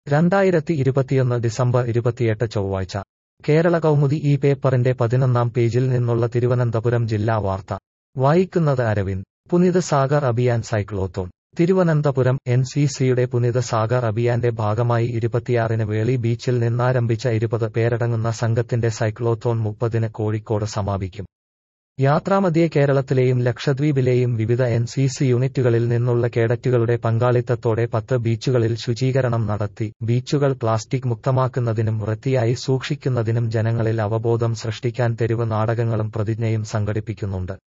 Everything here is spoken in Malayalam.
രണ്ടായിരത്തി ഇരുപത്തിയൊന്ന് ഡിസംബർ ഇരുപത്തിയെട്ട് ചൊവ്വാഴ്ച കേരള കൗമുദി ഈ പേപ്പറിന്റെ പതിനൊന്നാം പേജിൽ നിന്നുള്ള തിരുവനന്തപുരം ജില്ലാ വാർത്ത വായിക്കുന്നത് Aravind Punitha Sagar Abhiyan cyclothon Thiruvananthapuram N C സിയുടെ പുനിത സാഗർ അഭിയാന്റെ ഭാഗമായി ഇരുപത്തിയാറിന് വേളി ബീച്ചിൽ നിന്നാരംഭിച്ച ഇരുപത് പേരടങ്ങുന്ന സംഘത്തിന്റെ സൈക്ലോത്തോൺ മുപ്പതിന് കോഴിക്കോട് സമാപിക്കും യാത്രാമധ്യേ കേരളത്തിലെയും ലക്ഷദ്വീപിലെയും വിവിധ എൻ സി സി യൂണിറ്റുകളിൽ നിന്നുള്ള കേഡറ്റുകളുടെ പങ്കാളിത്തത്തോടെ പത്ത് ബീച്ചുകളിൽ ശുചീകരണം നടത്തി ബീച്ചുകൾ പ്ലാസ്റ്റിക് മുക്തമാക്കുന്നതിനും വൃത്തിയായി സൂക്ഷിക്കുന്നതിനും ജനങ്ങളിൽ അവബോധം സൃഷ്ടിക്കാൻ തെരുവ് നാടകങ്ങളും പ്രതിജ്ഞയും സംഘടിപ്പിക്കുന്നുണ്ട്